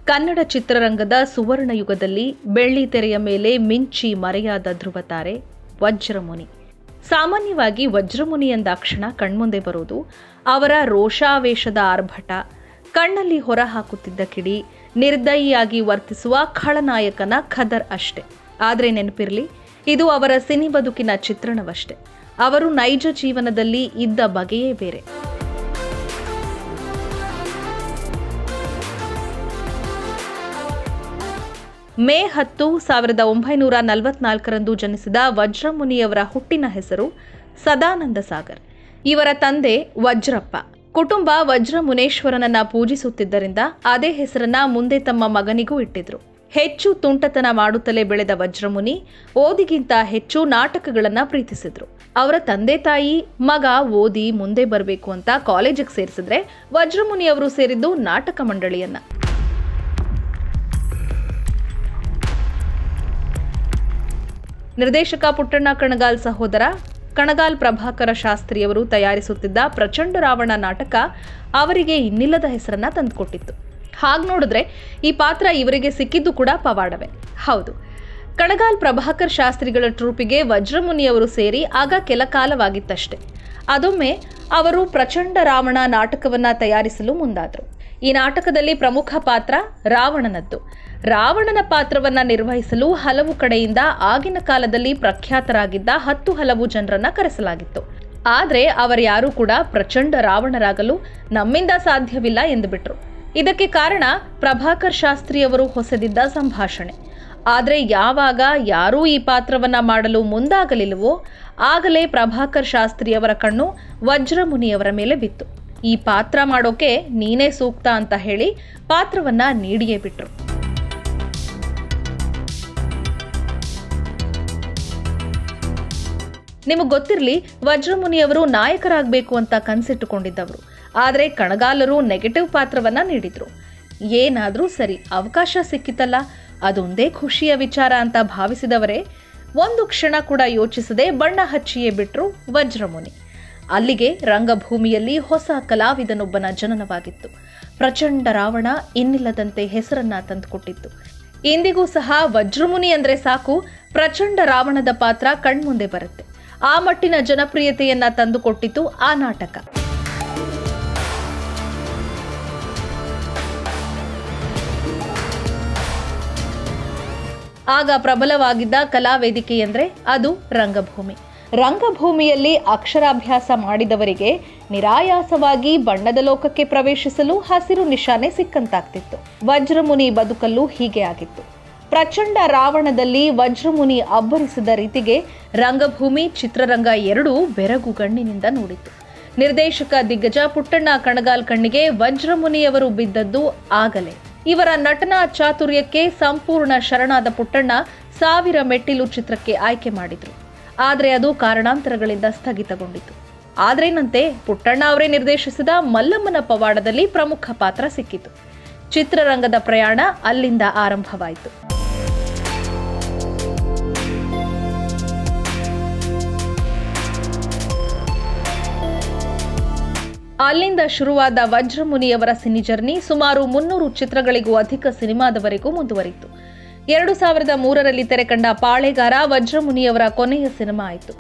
ಕನ್ನಡ ಚಿತ್ರರಂಗದ ಸುವರ್ಣ ಯುಗದಲ್ಲಿ ಬೆಳ್ಳಿ ತೆರೆಯ ಮೇಲೆ ಮಿಂಚಿ ಮರೆಯಾದ ಧ್ರುವತಾರೆ ವಜ್ರಮುನಿ ಸಾಮಾನ್ಯವಾಗಿ ವಜ್ರಮುನಿ ಎಂದಾಕ್ಷಣ ಕಣ್ಮುಂದೆ ಬರುವುದು ಅವರ ರೋಷಾವೇಶದ ಆರ್ಭಟ ಕಣ್ಣಲ್ಲಿ ಹೊರಹಾಕುತ್ತಿದ್ದ ಕಿಡಿ ನಿರ್ದಯಿಯಾಗಿ ವರ್ತಿಸುವ ಖಳನಾಯಕನ ಖದರ್ ಅಷ್ಟೆ ಆದರೆ ನೆನಪಿರಲಿ ಇದು ಅವರ ಸಿನಿ ಬದುಕಿನ ಚಿತ್ರಣವಷ್ಟೆ ಅವರು ನೈಜ ಜೀವನದಲ್ಲಿ ಇದ್ದ ಬಗೆಯೇ ಬೇರೆ ಮೇ ಹತ್ತು ಸಾವಿರದ ಒಂಬೈನೂರ ನಲವತ್ನಾಲ್ಕರಂದು ಜನಿಸಿದ ವಜ್ರಮುನಿಯವರ ಹುಟ್ಟಿನ ಹೆಸರು ಸದಾನಂದ ಸಾಗರ್ ಇವರ ತಂದೆ ವಜ್ರಪ್ಪ ಕುಟುಂಬ ವಜ್ರಮುನೇಶ್ವರನನ್ನ ಪೂಜಿಸುತ್ತಿದ್ದರಿಂದ ಅದೇ ಹೆಸರನ್ನ ಮುಂದೆ ತಮ್ಮ ಮಗನಿಗೂ ಇಟ್ಟಿದ್ರು ಹೆಚ್ಚು ತುಂಟತನ ಮಾಡುತ್ತಲೇ ಬೆಳೆದ ವಜ್ರಮುನಿ ಓದಿಗಿಂತ ಹೆಚ್ಚು ನಾಟಕಗಳನ್ನ ಪ್ರೀತಿಸಿದ್ರು ಅವರ ತಂದೆ ತಾಯಿ ಮಗ ಓದಿ ಮುಂದೆ ಬರಬೇಕು ಅಂತ ಕಾಲೇಜಿಗೆ ಸೇರಿಸಿದ್ರೆ ವಜ್ರಮುನಿ ಅವರು ಸೇರಿದ್ದು ನಾಟಕ ಮಂಡಳಿಯನ್ನ ನಿರ್ದೇಶಕ ಪುಟ್ಟಣ್ಣ ಕಣಗಾಲ್ ಸಹೋದರ ಕಣಗಾಲ್ ಪ್ರಭಾಕರ ಶಾಸ್ತ್ರಿಯವರು ತಯಾರಿಸುತ್ತಿದ್ದ ಪ್ರಚಂಡ ರಾವಣ ನಾಟಕ ಅವರಿಗೆ ಇನ್ನಿಲ್ಲದ ಹೆಸರನ್ನ ತಂದುಕೊಟ್ಟಿತ್ತು ಹಾಗೆ ನೋಡಿದ್ರೆ ಈ ಪಾತ್ರ ಇವರಿಗೆ ಸಿಕ್ಕಿದ್ದು ಕೂಡ ಪವಾಡವೇ ಹೌದು ಕಣಗಾಲ್ ಪ್ರಭಾಕರ್ ಶಾಸ್ತ್ರಿಗಳ ಟ್ರೂಪಿಗೆ ವಜ್ರಮುನಿಯವರು ಸೇರಿ ಆಗ ಕೆಲ ಕಾಲವಾಗಿತ್ತಷ್ಟೆ ಅದೊಮ್ಮೆ ಅವರು ಪ್ರಚಂಡ ರಾವಣ ನಾಟಕವನ್ನ ತಯಾರಿಸಲು ಮುಂದಾದರು ಈ ನಾಟಕದಲ್ಲಿ ಪ್ರಮುಖ ಪಾತ್ರ ರಾವಣನದ್ದು ರಾವಣನ ಪಾತ್ರವನ್ನ ನಿರ್ವಹಿಸಲು ಹಲವು ಕಡೆಯಿಂದ ಆಗಿನ ಕಾಲದಲ್ಲಿ ಪ್ರಖ್ಯಾತರಾಗಿದ್ದ ಹತ್ತು ಹಲವು ಜನರನ್ನ ಕರೆಸಲಾಗಿತ್ತು ಆದ್ರೆ ಅವರ್ಯಾರೂ ಕೂಡ ಪ್ರಚಂಡ ರಾವಣರಾಗಲು ನಮ್ಮಿಂದ ಸಾಧ್ಯವಿಲ್ಲ ಎಂದುಬಿಟ್ರು ಇದಕ್ಕೆ ಕಾರಣ ಪ್ರಭಾಕರ್ ಶಾಸ್ತ್ರಿಯವರು ಹೊಸದಿದ್ದ ಸಂಭಾಷಣೆ ಆದರೆ ಯಾವಾಗ ಯಾರೂ ಈ ಪಾತ್ರವನ್ನ ಮಾಡಲು ಮುಂದಾಗಲಿಲ್ಲವೋ ಆಗಲೇ ಪ್ರಭಾಕರ್ ಶಾಸ್ತ್ರಿಯವರ ಕಣ್ಣು ವಜ್ರಮುನಿಯವರ ಮೇಲೆ ಬಿತ್ತು ಈ ಪಾತ್ರ ಮಾಡೋಕೆ ನೀನೇ ಸೂಕ್ತ ಅಂತ ಹೇಳಿ ಪಾತ್ರವನ್ನ ನೀಡಿಯೇ ಬಿಟ್ರು ನಿಮಗೆ ಗೊತ್ತಿರಲಿ ವಜ್ರಮುನಿಯವರು ನಾಯಕರಾಗಬೇಕು ಅಂತ ಕನಸಿಟ್ಟುಕೊಂಡಿದ್ದವರು ಆದರೆ ಕಣಗಾಲರು ನೆಗೆಟಿವ್ ಪಾತ್ರವನ್ನ ನೀಡಿದ್ರು ಏನಾದರೂ ಸರಿ ಅವಕಾಶ ಸಿಕ್ಕಿತಲ್ಲ ಅದೊಂದೇ ಖುಷಿಯ ವಿಚಾರ ಅಂತ ಭಾವಿಸಿದವರೇ ಒಂದು ಕ್ಷಣ ಕೂಡ ಯೋಚಿಸದೆ ಬಣ್ಣ ಹಚ್ಚಿಯೇ ಬಿಟ್ರು ವಜ್ರಮುನಿ ಅಲ್ಲಿಗೆ ರಂಗಭೂಮಿಯಲ್ಲಿ ಹೊಸ ಕಲಾವಿದನೊಬ್ಬನ ಜನನವಾಗಿತ್ತು ಪ್ರಚಂಡ ರಾವಣ ಇನ್ನಿಲ್ಲದಂತೆ ಹೆಸರನ್ನ ತಂದುಕೊಟ್ಟಿತ್ತು ಇಂದಿಗೂ ಸಹ ವಜ್ರಮುನಿ ಅಂದ್ರೆ ಸಾಕು ಪ್ರಚಂಡ ರಾವಣದ ಪಾತ್ರ ಕಣ್ಮುಂದೆ ಬರುತ್ತೆ ಆ ಮಟ್ಟಿನ ಜನಪ್ರಿಯತೆಯನ್ನ ತಂದುಕೊಟ್ಟಿತು ಆ ನಾಟಕ ಆಗ ಪ್ರಬಲವಾಗಿದ್ದ ಕಲಾ ವೇದಿಕೆ ಎಂದ್ರೆ ಅದು ರಂಗಭೂಮಿ ರಂಗಭೂಮಿಯಲ್ಲಿ ಅಕ್ಷರಾಭ್ಯಾಸ ಮಾಡಿದವರಿಗೆ ನಿರಾಯಾಸವಾಗಿ ಬಣ್ಣದ ಲೋಕಕ್ಕೆ ಪ್ರವೇಶಿಸಲು ಹಸಿರು ನಿಶಾನೆ ಸಿಕ್ಕಂತಾಗ್ತಿತ್ತು ವಜ್ರಮುನಿ ಬದುಕಲ್ಲೂ ಹೀಗೆ ಆಗಿತ್ತು ಪ್ರಚಂಡ ರಾವಣದಲ್ಲಿ ವಜ್ರಮುನಿ ಅಬ್ಬರಿಸಿದ ರೀತಿಗೆ ರಂಗಭೂಮಿ ಚಿತ್ರರಂಗ ಎರಡೂ ಬೆರಗುಗಣ್ಣಿನಿಂದ ನೋಡಿತು ನಿರ್ದೇಶಕ ದಿಗ್ಗಜ ಪುಟ್ಟಣ್ಣ ಕಣಗಾಲ್ ಕಣ್ಣಿಗೆ ವಜ್ರಮುನಿಯವರು ಬಿದ್ದದ್ದು ಆಗಲೇ ಇವರ ನಟನಾ ಚಾತುರ್ಯಕ್ಕೆ ಸಂಪೂರ್ಣ ಶರಣಾದ ಪುಟ್ಟಣ್ಣ ಸಾವಿರ ಮೆಟ್ಟಿಲು ಚಿತ್ರಕ್ಕೆ ಆಯ್ಕೆ ಮಾಡಿದ್ರು ಆದರೆ ಅದು ಕಾರಣಾಂತರಗಳಿಂದ ಸ್ಥಗಿತಗೊಂಡಿತು ಆದ್ರೇನಂತೆ ಪುಟ್ಟಣ್ಣ ಅವರೇ ನಿರ್ದೇಶಿಸಿದ ಮಲ್ಲಮ್ಮನ ಪವಾಡದಲ್ಲಿ ಪ್ರಮುಖ ಪಾತ್ರ ಸಿಕ್ಕಿತು ಚಿತ್ರರಂಗದ ಪ್ರಯಾಣ ಅಲ್ಲಿಂದ ಆರಂಭವಾಯಿತು ಅಲ್ಲಿಂದ ಶುರುವಾದ ವಜ್ರಮುನಿಯವರ ಸಿನಿ ಜರ್ನಿ ಸುಮಾರು ಮುನ್ನೂರು ಚಿತ್ರಗಳಿಗೂ ಅಧಿಕ ಸಿನಿಮಾದವರೆಗೂ ಮುಂದುವರಿತು ಎರಡು ಸಾವಿರದ ಮೂರರಲ್ಲಿ ತೆರೆಕಂಡ ಪಾಳೆಗಾರ ವಜ್ರಮುನಿಯವರ ಕೊನೆಯ ಸಿನಿಮಾ ಆಯಿತು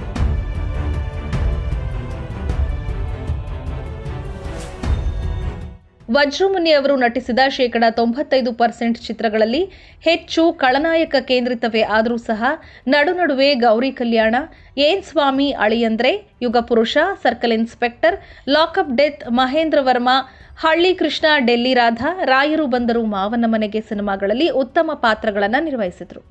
ವಜ್ರಮುನಿ ಅವರು ನಟಿಸಿದ ಶೇಕಡ ತೊಂಬತ್ತೈದು ಪರ್ಸೆಂಟ್ ಚಿತ್ರಗಳಲ್ಲಿ ಹೆಚ್ಚು ಖಳನಾಯಕ ಕೇಂದ್ರಿತವೇ ಆದರೂ ಸಹ ನಡುನಡುವೆ Gowri Kalyana Yen Swamy Aliyandre Yugapurusha circle inspector lockup death Mahendra Varma Halli Krishna Delhi Radha ರಾಯರು ಬಂದರು ಮಾವನ ಮನೆಗೆ ಸಿನಿಮಾಗಳಲ್ಲಿ ಉತ್ತಮ ಪಾತ್ರಗಳನ್ನು ನಿರ್ವಹಿಸಿದರು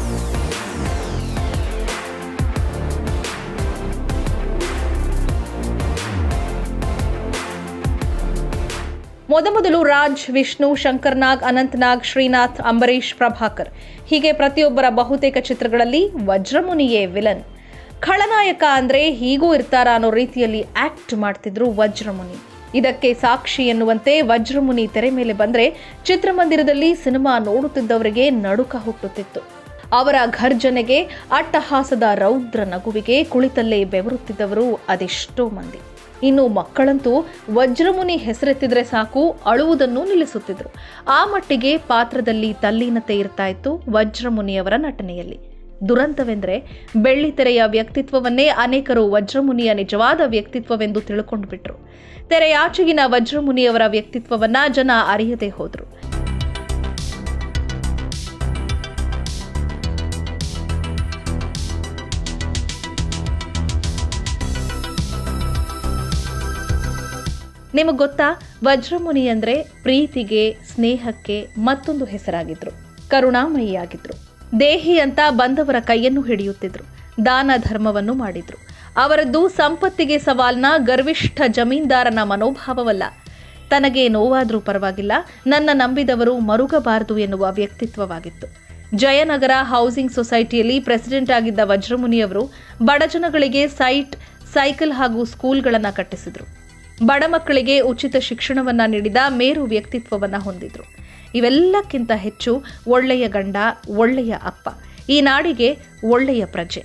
ಮೊದಮೊದಲು ರಾಜ್ ವಿಷ್ಣು ಶಂಕರ್ನಾಗ್ ಅನಂತನಾಗ್ ಶ್ರೀನಾಥ್ ಅಂಬರೀಷ್ ಪ್ರಭಾಕರ್ ಹೀಗೆ ಪ್ರತಿಯೊಬ್ಬರ ಬಹುತೇಕ ಚಿತ್ರಗಳಲ್ಲಿ ವಜ್ರಮುನಿಯೇ ವಿಲನ್ ಖಳನಾಯಕ ಅಂದ್ರೆ ಹೀಗೂ ಇರ್ತಾರ ಅನ್ನೋ ರೀತಿಯಲ್ಲಿ ಆಕ್ಟ್ ಮಾಡ್ತಿದ್ರು ವಜ್ರಮುನಿ ಇದಕ್ಕೆ ಸಾಕ್ಷಿ ಎನ್ನುವಂತೆ ವಜ್ರಮುನಿ ತೆರೆ ಮೇಲೆ ಬಂದ್ರೆ ಚಿತ್ರಮಂದಿರದಲ್ಲಿ ಸಿನಿಮಾ ನೋಡುತ್ತಿದ್ದವರಿಗೆ ನಡುಕ ಹುಟ್ಟುತ್ತಿತ್ತು ಅವರ ಘರ್ಜನೆಗೆ ಅಟ್ಟಹಾಸದ ರೌದ್ರ ನಗುವಿಗೆ ಕುಳಿತಲ್ಲೇ ಬೆವರುತ್ತಿದ್ದವರು ಅದೆಷ್ಟೋ ಮಂದಿ ಇನ್ನು ಮಕ್ಕಳಂತೂ ವಜ್ರಮುನಿ ಹೆಸರೆತ್ತಿದ್ರೆ ಸಾಕು ಅಳುವುದನ್ನು ನಿಲ್ಲಿಸುತ್ತಿದ್ರು ಆ ಮಟ್ಟಿಗೆ ಪಾತ್ರದಲ್ಲಿ ತಲ್ಲೀನತೆ ಇರ್ತಾ ಇತ್ತು ವಜ್ರಮುನಿಯವರ ನಟನೆಯಲ್ಲಿ ದುರಂತವೆಂದರೆ ಬೆಳ್ಳಿತೆರೆಯ ವ್ಯಕ್ತಿತ್ವವನ್ನೇ ಅನೇಕರು ವಜ್ರಮುನಿಯ ನಿಜವಾದ ವ್ಯಕ್ತಿತ್ವವೆಂದು ತಿಳ್ಕೊಂಡು ಬಿಟ್ರು ತೆರೆಯಾಚೆಗಿನ ವಜ್ರಮುನಿಯವರ ವ್ಯಕ್ತಿತ್ವವನ್ನ ಜನ ಅರಿಯದೇ ಹೋದ್ರು ನಿಮಗೆ ಗೊತ್ತಾ ವಜ್ರಮುನಿ ಅಂದ್ರೆ ಪ್ರೀತಿಗೆ ಸ್ನೇಹಕ್ಕೆ ಮತ್ತೊಂದು ಹೆಸರಾಗಿದ್ರು ಕರುಣಾಮಯಿಯಾಗಿದ್ರು ದೇಹಿ ಅಂತ ಬಂದವರ ಕೈಯನ್ನು ಹಿಡಿಯುತ್ತಿದ್ರು ದಾನ ಧರ್ಮವನ್ನು ಮಾಡಿದ್ರು ಅವರದ್ದು ಸಂಪತ್ತಿಗೆ ಸವಾಲ್ನ ಗರ್ವಿಷ್ಠ ಜಮೀನ್ದಾರನ ಮನೋಭಾವವಲ್ಲ ತನಗೆ ನೋವಾದರೂ ಪರವಾಗಿಲ್ಲ ನನ್ನ ನಂಬಿದವರು ಮರುಗಬಾರದು ಎನ್ನುವ ವ್ಯಕ್ತಿತ್ವವಾಗಿತ್ತು ಜಯನಗರ ಹೌಸಿಂಗ್ ಸೊಸೈಟಿಯಲ್ಲಿ ಪ್ರೆಸಿಡೆಂಟ್ ಆಗಿದ್ದ ವಜ್ರಮುನಿಯವರು ಬಡಜನಗಳಿಗೆ ಸೈಟ್ ಸೈಕಲ್ ಹಾಗೂ ಸ್ಕೂಲ್ಗಳನ್ನು ಕಟ್ಟಿಸಿದ್ರು ಬಡ ಮಕ್ಕಳಿಗೆ ಉಚಿತ ಶಿಕ್ಷಣವನ್ನ ನೀಡಿದ ಮೇರು ವ್ಯಕ್ತಿತ್ವವನ್ನ ಹೊಂದಿದ್ರು ಇವೆಲ್ಲಕ್ಕಿಂತ ಹೆಚ್ಚು ಒಳ್ಳೆಯ ಗಂಡ ಒಳ್ಳೆಯ ಅಪ್ಪ ಈ ನಾಡಿಗೆ ಒಳ್ಳೆಯ ಪ್ರಜೆ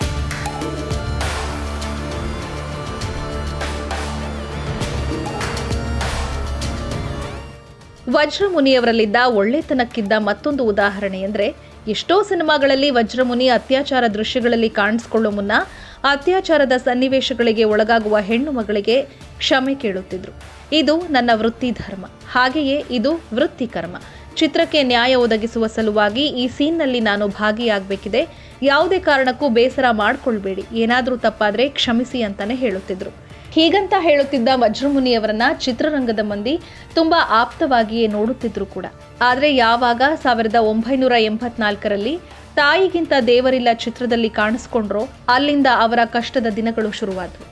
ವಜ್ರಮುನಿಯವರಲ್ಲಿದ್ದ ಒಳ್ಳೆತನಕ್ಕಿದ್ದ ಮತ್ತೊಂದು ಉದಾಹರಣೆ ಅಂದರೆ ಎಷ್ಟೋ ಸಿನಿಮಾಗಳಲ್ಲಿ ವಜ್ರಮುನಿ ಅತ್ಯಾಚಾರ ದೃಶ್ಯಗಳಲ್ಲಿ ಕಾಣಿಸಿಕೊಳ್ಳೋ ಮುನ್ನ ಅತ್ಯಾಚಾರದ ಸನ್ನಿವೇಶಗಳಿಗೆ ಒಳಗಾಗುವ ಹೆಣ್ಣು ಮಗಳಿಗೆ ಕ್ಷಮೆ ಕೇಳುತ್ತಿದ್ರು ಇದು ನನ್ನ ವೃತ್ತಿ ಧರ್ಮ ಹಾಗೆಯೇ ಇದು ವೃತ್ತಿ ಕರ್ಮ ಚಿತ್ರಕ್ಕೆ ನ್ಯಾಯ ಒದಗಿಸುವ ಸಲುವಾಗಿ ಈ ಸೀನ್ನಲ್ಲಿ ನಾನು ಭಾಗಿಯಾಗಬೇಕಿದೆ ಯಾವುದೇ ಕಾರಣಕ್ಕೂ ಬೇಸರ ಮಾಡ್ಕೊಳ್ಬೇಡಿ ಏನಾದರೂ ತಪ್ಪಾದ್ರೆ ಕ್ಷಮಿಸಿ ಅಂತಾನೆ ಹೇಳುತ್ತಿದ್ರು ಹೀಗಂತ ಹೇಳುತ್ತಿದ್ದ ವಜ್ರಮುನಿಯವರನ್ನ ಚಿತ್ರರಂಗದ ಮಂದಿ ತುಂಬಾ ಆಪ್ತವಾಗಿಯೇ ನೋಡುತ್ತಿದ್ರು ಕೂಡ ಆದರೆ ಯಾವಾಗ ಸಾವಿರದ ಒಂಬೈನೂರ ಎಂಬತ್ನಾಲ್ಕರಲ್ಲಿ ತಾಯಿಗಿಂತ ದೇವರಿಲ್ಲ ಚಿತ್ರದಲ್ಲಿ ಕಾಣಿಸ್ಕೊಂಡ್ರೋ ಅಲ್ಲಿಂದ ಅವರ ಕಷ್ಟದ ದಿನಗಳು ಶುರುವಾದವು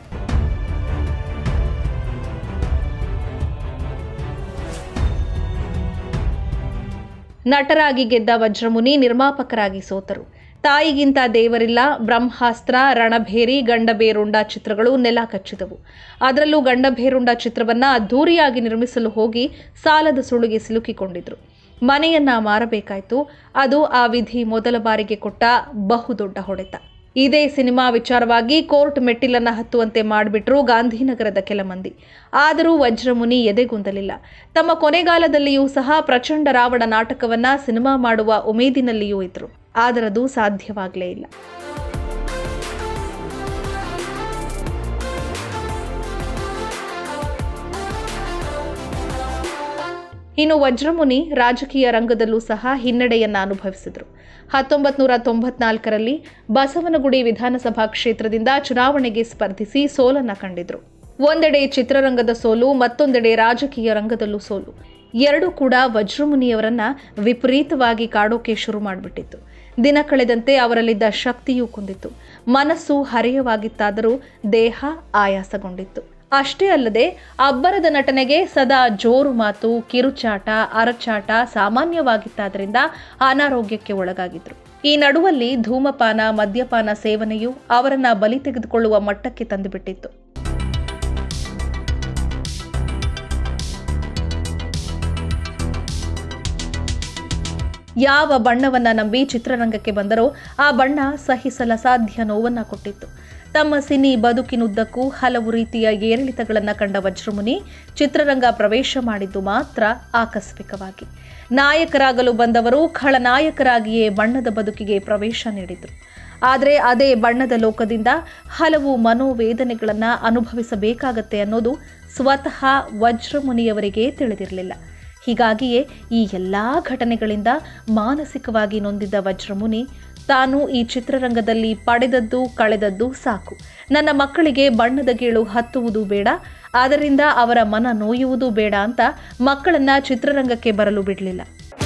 ನಟರಾಗಿ ಗೆದ್ದ ವಜ್ರಮುನಿ ನಿರ್ಮಾಪಕರಾಗಿ ಸೋತರು ತಾಯಿಗಿಂತ ದೇವರಿಲ್ಲ ಬ್ರಹ್ಮಾಸ್ತ್ರ ರಣಭೇರಿ ಗಂಡಬೇರುಂಡ ಚಿತ್ರಗಳು ನೆಲ ಕಚ್ಚಿದವು ಅದರಲ್ಲೂ ಗಂಡಬೇರುಂಡ ಚಿತ್ರವನ್ನ ಅದ್ಧೂರಿಯಾಗಿ ನಿರ್ಮಿಸಲು ಹೋಗಿ ಸಾಲದ ಸುಳಿಗೆ ಸಿಲುಕಿಕೊಂಡಿದ್ರು ಮನೆಯನ್ನ ಮಾರಬೇಕಾಯ್ತು ಅದು ಆ ವಿಧಿ ಮೊದಲ ಬಾರಿಗೆ ಕೊಟ್ಟ ಬಹುದೊಡ್ಡ ಹೊಡೆತ ಇದೇ ಸಿನಿಮಾ ವಿಚಾರವಾಗಿ ಕೋರ್ಟ್ ಮೆಟ್ಟಿಲನ್ನ ಹತ್ತುವಂತೆ ಮಾಡಿಬಿಟ್ರು ಗಾಂಧಿನಗರದ ಕೆಲ ಮಂದಿ ಆದರೂ ವಜ್ರಮುನಿ ಎದೆಗುಂದಲಿಲ್ಲ ತಮ್ಮ ಕೊನೆಗಾಲದಲ್ಲಿಯೂ ಸಹ ಪ್ರಚಂಡ ರಾವಣ ನಾಟಕವನ್ನ ಸಿನಿಮಾ ಮಾಡುವ ಉಮೇದಿನಲ್ಲಿಯೂ ಇದ್ರು ಆದರದು ಸಾಧ್ಯವಾಗಲೇ ಇಲ್ಲ ಇನ್ನು ವಜ್ರಮುನಿ ರಾಜಕೀಯ ರಂಗದಲ್ಲೂ ಸಹ ಹಿನ್ನಡೆಯನ್ನ ಅನುಭವಿಸಿದರು ಹತ್ತೊಂಬತ್ತು ನೂರ ತೊಂಬತ್ನಾಲ್ಕರಲ್ಲಿ ಬಸವನಗುಡಿ ವಿಧಾನಸಭಾ ಕ್ಷೇತ್ರದಿಂದ ಚುನಾವಣೆಗೆ ಸ್ಪರ್ಧಿಸಿ ಸೋಲನ್ನ ಕಂಡಿದ್ರು ಒಂದೆಡೆ ಚಿತ್ರರಂಗದ ಸೋಲು ಮತ್ತೊಂದೆಡೆ ರಾಜಕೀಯ ರಂಗದಲ್ಲೂ ಸೋಲು ಎರಡೂ ಕೂಡ ವಜ್ರಮುನಿಯವರನ್ನ ವಿಪರೀತವಾಗಿ ಕಾಡೋಕೆ ಶುರು ಮಾಡಿಬಿಟ್ಟಿತ್ತು ದಿನ ಕಳೆದಂತೆ ಅವರಲ್ಲಿದ್ದ ಶಕ್ತಿಯೂ ಕುಂದಿತ್ತು ಮನಸ್ಸು ಹರೆಯವಾಗಿತ್ತಾದರೂ ದೇಹ ಆಯಾಸಗೊಂಡಿತ್ತು ಅಷ್ಟೇ ಅಲ್ಲದೆ ಅಬ್ಬರದ ನಟನೆಗೆ ಸದಾ ಜೋರು ಮಾತು ಕಿರುಚಾಟ ಅರಚಾಟ ಸಾಮಾನ್ಯವಾಗಿತ್ತಾದ್ರಿಂದ ಅನಾರೋಗ್ಯಕ್ಕೆ ಒಳಗಾಗಿದ್ರು ಈ ನಡುವಲ್ಲಿ ಧೂಮಪಾನ ಮದ್ಯಪಾನ ಸೇವನೆಯು ಅವರನ್ನ ಬಲಿ ತೆಗೆದುಕೊಳ್ಳುವ ಮಟ್ಟಕ್ಕೆ ತಂದುಬಿಟ್ಟಿತ್ತು ಯಾವ ಬಣ್ಣವನ್ನ ನಂಬಿ ಚಿತ್ರರಂಗಕ್ಕೆ ಬಂದರೋ ಆ ಬಣ್ಣ ಸಹಿಸಲಸಾಧ್ಯ ನೋವನ್ನ ಕೊಟ್ಟಿತ್ತು ತಮ್ಮ ಸಿನಿ ಬದುಕಿನುದ್ದಕ್ಕೂ ಹಲವು ರೀತಿಯ ಏರಿಳಿತಗಳನ್ನು ಕಂಡ ವಜ್ರಮುನಿ ಚಿತ್ರರಂಗ ಪ್ರವೇಶ ಮಾಡಿದ್ದು ಮಾತ್ರ ಆಕಸ್ಮಿಕವಾಗಿ ನಾಯಕರಾಗಲು ಬಂದವರು ಖಳನಾಯಕರಾಗಿಯೇ ಬಣ್ಣದ ಬದುಕಿಗೆ ಪ್ರವೇಶ ನೀಡಿದರು ಆದರೆ ಅದೇ ಬಣ್ಣದ ಲೋಕದಿಂದ ಹಲವು ಮನೋವೇದನೆಗಳನ್ನು ಅನುಭವಿಸಬೇಕಾಗತ್ತೆ ಅನ್ನೋದು ಸ್ವತಃ ವಜ್ರಮುನಿಯವರಿಗೆ ತಿಳಿದಿರಲಿಲ್ಲ ಹೀಗಾಗಿಯೇ ಈ ಎಲ್ಲ ಘಟನೆಗಳಿಂದ ಮಾನಸಿಕವಾಗಿ ನೊಂದಿದ್ದ ವಜ್ರಮುನಿ ತಾನು ಈ ಚಿತ್ರರಂಗದಲ್ಲಿ ಪಡೆದದ್ದು ಕಳೆದದ್ದು ಸಾಕು ನನ್ನ ಮಕ್ಕಳಿಗೆ ಬಣ್ಣದ ಗೀಳು ಹತ್ತುವುದು ಬೇಡ ಆದ್ದರಿಂದ ಅವರ ಮನ ನೋಯುವುದು ಬೇಡ ಅಂತ ಮಕ್ಕಳನ್ನ ಚಿತ್ರರಂಗಕ್ಕೆ ಬರಲು ಬಿಡಲಿಲ್ಲ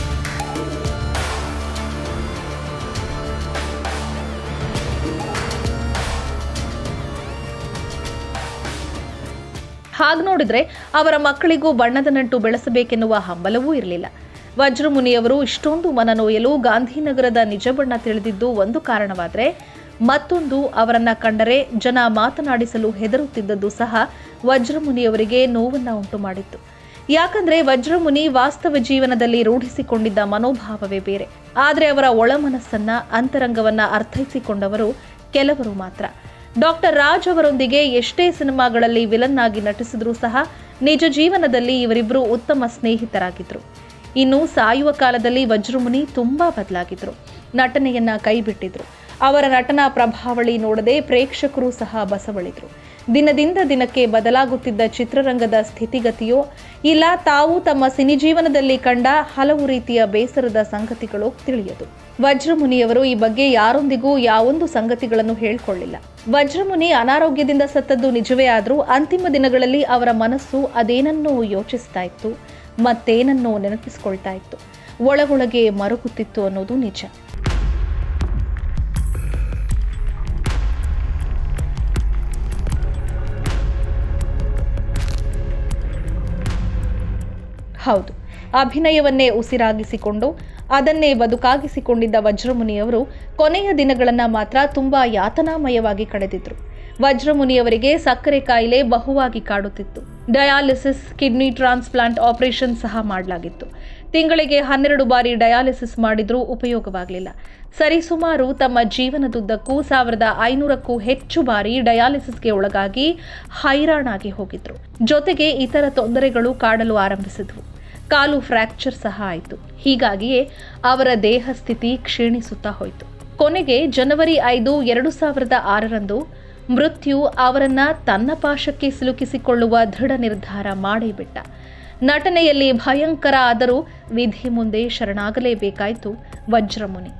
ಹಾಗೆ ನೋಡಿದ್ರೆ ಅವರ ಮಕ್ಕಳಿಗೂ ಬಣ್ಣದ ನಂಟು ಬೆಳೆಸಬೇಕೆನ್ನುವ ಹಂಬಲವೂ ಇರಲಿಲ್ಲ ವಜ್ರಮುನಿಯವರು ಇಷ್ಟೊಂದು ಮನನೋಯಲು ಗಾಂಧಿನಗರದ ನಿಜ ಬಣ್ಣ ತಿಳಿದಿದ್ದು ಒಂದು ಕಾರಣವಾದರೆ ಮತ್ತೊಂದು ಅವರನ್ನ ಕಂಡರೆ ಜನ ಮಾತನಾಡಿಸಲು ಹೆದರುತ್ತಿದ್ದದ್ದು ಸಹ ವಜ್ರಮುನಿಯವರಿಗೆ ನೋವನ್ನ ಉಂಟು ಮಾಡಿತ್ತು ಯಾಕಂದ್ರೆ ವಜ್ರಮುನಿ ವಾಸ್ತವ ಜೀವನದಲ್ಲಿ ರೂಢಿಸಿಕೊಂಡಿದ್ದ ಮನೋಭಾವವೇ ಬೇರೆ ಆದರೆ ಅವರ ಒಳ ಮನಸ್ಸನ್ನ ಅಂತರಂಗವನ್ನ ಅರ್ಥೈಸಿಕೊಂಡವರು ಕೆಲವರು ಮಾತ್ರ ಡಾಕ್ಟರ್ ರಾಜ್ ಅವರೊಂದಿಗೆ ಎಷ್ಟೇ ಸಿನಿಮಾಗಳಲ್ಲಿ ವಿಲನ್ ಆಗಿ ನಟಿಸಿದ್ರೂ ಸಹ ನಿಜ ಜೀವನದಲ್ಲಿ ಇವರಿಬ್ಬರು ಉತ್ತಮ ಸ್ನೇಹಿತರಾಗಿದ್ರು ಇನ್ನು ಸಾಯುವ ಕಾಲದಲ್ಲಿ ವಜ್ರಮುನಿ ತುಂಬಾ ಬದಲಾಗಿದ್ರು ನಟನೆಯನ್ನ ಕೈಬಿಟ್ಟಿದ್ರು ಅವರ ನಟನಾ ಪ್ರಭಾವಳಿ ನೋಡದೆ ಪ್ರೇಕ್ಷಕರು ಸಹ ಬಸವಳಿದ್ರು ದಿನದಿಂದ ದಿನಕ್ಕೆ ಬದಲಾಗುತ್ತಿದ್ದ ಚಿತ್ರರಂಗದ ಸ್ಥಿತಿಗತಿಯೋ ಇಲ್ಲ ತಾವು ತಮ್ಮ ಸಿನಿ ಜೀವನದಲ್ಲಿ ಕಂಡ ಹಲವು ರೀತಿಯ ಬೇಸರದ ಸಂಗತಿಗಳು ತಿಳಿಯದು ವಜ್ರಮುನಿಯವರು ಈ ಬಗ್ಗೆ ಯಾರೊಂದಿಗೂ ಯಾವೊಂದು ಸಂಗತಿಗಳನ್ನು ಹೇಳ್ಕೊಳ್ಳಿಲ್ಲ ವಜ್ರಮುನಿ ಅನಾರೋಗ್ಯದಿಂದ ಸತ್ತದ್ದು ನಿಜವೇ ಆದರೂ ಅಂತಿಮ ದಿನಗಳಲ್ಲಿ ಅವರ ಮನಸ್ಸು ಅದೇನನ್ನೋ ಯೋಚಿಸ್ತಾ ಇತ್ತು ಮತ್ತೇನನ್ನೋ ನೆನಪಿಸ್ಕೊಳ್ತಾ ಇತ್ತು ಒಳಗೊಳಗೆ ಮರುಗುತ್ತಿತ್ತು ಅನ್ನೋದು ನಿಜ ಹೌದು ಅಭಿನಯವನ್ನೇ ಉಸಿರಾಗಿಸಿಕೊಂಡು ಅದನ್ನೇ ಬದುಕಾಗಿಸಿಕೊಂಡಿದ್ದ ವಜ್ರಮುನಿಯವರು ಕೊನೆಯ ದಿನಗಳನ್ನು ಮಾತ್ರ ತುಂಬಾ ಯಾತನಾಮಯವಾಗಿ ಕಳೆದಿದ್ರು ವಜ್ರಮುನಿಯವರಿಗೆ ಸಕ್ಕರೆ ಕಾಯಿಲೆ ಬಹುವಾಗಿ ಕಾಡುತ್ತಿತ್ತು ಡಯಾಲಿಸಿಸ್ ಕಿಡ್ನಿ ಟ್ರಾನ್ಸ್ಪ್ಲಾಂಟ್ ಆಪರೇಷನ್ ಸಹ ಮಾಡಲಾಗಿತ್ತು ತಿಂಗಳಿಗೆ ಹನ್ನೆರಡು ಬಾರಿ ಡಯಾಲಿಸಿಸ್ ಮಾಡಿದ್ರೂ ಉಪಯೋಗವಾಗಲಿಲ್ಲ ಸರಿಸುಮಾರು ತಮ್ಮ ಜೀವನದುದ್ದಕ್ಕೂ ಸಾವಿರದ ಐನೂರಕ್ಕೂ ಹೆಚ್ಚು ಬಾರಿ ಡಯಾಲಿಸಿಸ್ಗೆ ಒಳಗಾಗಿ ಹೈರಾಣಾಗಿ ಹೋಗಿದ್ರು ಜೊತೆಗೆ ಇತರ ತೊಂದರೆಗಳು ಕಾಡಲು ಆರಂಭಿಸಿದ್ವು ಕಾಲು ಫ್ರ್ಯಾಕ್ಚರ್ ಸಹ ಆಯಿತು ಹೀಗಾಗಿಯೇ ಅವರ ದೇಹ ಸ್ಥಿತಿ ಕ್ಷೀಣಿಸುತ್ತಾ ಹೋಯಿತು ಕೊನೆಗೆ ಜನವರಿ ಐದು ಎರಡು ಸಾವಿರದ ಆರರಂದು ಮೃತ್ಯು ಅವರನ್ನ ತನ್ನ ಪಾಶಕ್ಕೆ ಸಿಲುಕಿಸಿಕೊಳ್ಳುವ ದೃಢ ನಿರ್ಧಾರ ಮಾಡೇ ಬಿಟ್ಟ ನಟನೆಯಲ್ಲಿ ಭಯಂಕರ ಆದರೂ ವಿಧಿ ಮುಂದೆ ಶರಣಾಗಲೇಬೇಕಾಯಿತು ವಜ್ರಮುನಿ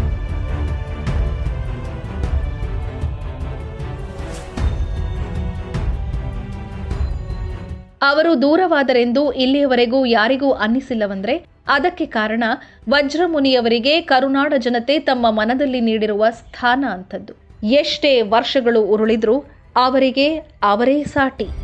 ಅವರು ದೂರವಾದರೆಂದು ಇಲ್ಲಿಯವರೆಗೂ ಯಾರಿಗೂ ಅನ್ನಿಸಿಲ್ಲವಂದ್ರೆ ಅದಕ್ಕೆ ಕಾರಣ ವಜ್ರಮುನಿಯವರಿಗೆ ಕರುನಾಡ ಜನತೆ ತಮ್ಮ ಮನದಲ್ಲಿ ನೀಡಿರುವ ಸ್ಥಾನ ಅಂಥದ್ದು ಎಷ್ಟೇ ವರ್ಷಗಳು ಉರುಳಿದ್ರೂ ಅವರಿಗೆ ಅವರೇ ಸಾಟಿ